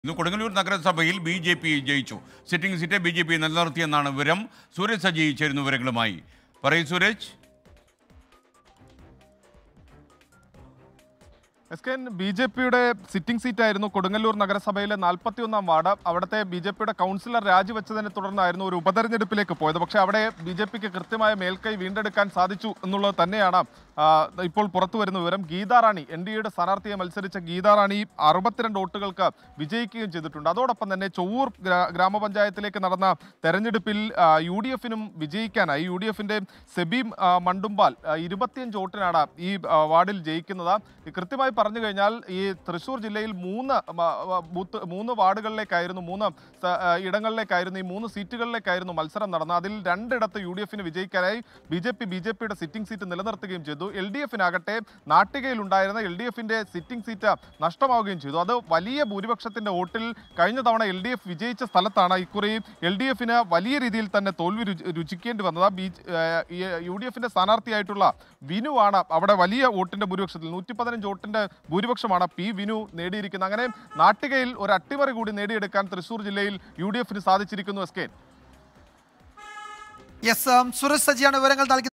ഇന്ന് കൊടുങ്ങല്ലൂർ നഗരസഭയിൽ B J P ജയിച്ചു sitting seat B J P നിലനിർത്തിയെന്നാണ് വിവരം സൂരജ് സജി ചേരുന്നു വിവരങ്ങളുമായി പറയൂ Sooraj S K B J പിയുടെ സിറ്റിംഗ് സീറ്റായിരുന്നു കൊടുങ്ങല്ലൂർ നഗരസഭയിലെ നാൽപ്പത്തിയൊന്നാം വാർഡ് അവിടുത്തെ ബി ജെ പിയുടെ കൗൺസിലർ രാജിവെച്ചതിനെ തുടർന്നായിരുന്നു ഒരു ഉപതെരഞ്ഞെടുപ്പിലേക്ക് പോയത് പക്ഷേ അവിടെ ബി ജെ പിക്ക് കൃത്യമായ മേൽക്കൈ വീണ്ടെടുക്കാൻ സാധിച്ചു എന്നുള്ളത് തന്നെയാണ് ആ, ഇപ്പോൾ പുറത്തു വരുന്ന വിവരം ഗീതാറാണി എൻ ഡി എയുടെ സ്ഥാനാർത്ഥിയെ മത്സരിച്ച ഗീതാറാണി അറുപത്തിരണ്ട് വോട്ടുകൾക്ക് വിജയിക്കുകയും ചെയ്തിട്ടുണ്ട് അതോടൊപ്പം തന്നെ ചൊവ്വൂർ ഗ്രാ- ഗ്രാമപഞ്ചായത്തിലേക്ക് നടന്ന തെരഞ്ഞെടുപ്പിൽ ആ, യു ഡി എഫിനും വിജയിക്കാനായി യു ഡി എഫിന്റെ സെബീം ആ, മണ്ടുമ്പാൽ ആ, ഇരുപത്തിയഞ്ച് വോട്ടിനാണ് ഈ ആ, വാർഡിൽ ജയിക്കുന്നത് ഈ കൃത്യമായി പറഞ്ഞു കഴിഞ്ഞാൽ ഈ തൃശൂർ ജില്ലയിൽ മൂന്ന് മ- മ- ബൂത്ത് മൂന്ന് വാർഡുകളിലേക്കായിരുന്നു മൂന്ന് സ- ആ, ഇടങ്ങളിലേക്കായിരുന്നു ഈ മൂന്ന് സീറ്റുകളിലേക്കായിരുന്നു മത്സരം നടന്നത് അതിൽ രണ്ടിടത്ത് യു ഡി എഫിന് വിജയിക്കാനായി B J P B J പിയുടെ സിറ്റിംഗ് സീറ്റ് നിലനിർത്തുകയും ചെയ്തു എൽ ഡി എഫിനാകട്ടെ നാട്ടികയിൽ ഉണ്ടായിരുന്ന എൽ ഡി എഫിന്റെ സിറ്റിംഗ് സീറ്റ് നഷ്ടമാവുകയും ചെയ്തു അത് വലിയ ഭൂരിപക്ഷത്തിന്റെ വോട്ടിൽ കഴിഞ്ഞ തവണ എൽ ഡി എഫ് വിജയിച്ച സ്ഥലത്താണ് ഇക്കുറി എൽ ഡി എഫിന് വലിയ രീതിയിൽ തന്നെ തോൽവി രുചി- രുചിക്കേണ്ടി വന്നത് ബി യു ഡി എഫിന്റെ സ്ഥാനാർത്ഥിയായിട്ടുള്ള വിനു ആണ് അവിടെ വലിയ വോട്ടിന്റെ ഭൂരിപക്ഷത്തിൽ നൂറ്റി പതിനഞ്ച് വോട്ടിന്റെ ഭൂരിപക്ഷമാണ് പി വിനു നേടിയിരിക്കുന്നത് അങ്ങനെ നാട്ടികയിൽ ഒരു അട്ടിമറി കൂടി നേടിയെടുക്കാൻ തൃശൂർ ജില്ലയിൽ യു ഡി എഫിന് സാധിച്ചിരിക്കുന്നു എസ് കെ യെസ് സുരേഷ് സജിയാണ് വിവരങ്ങൾ നൽകി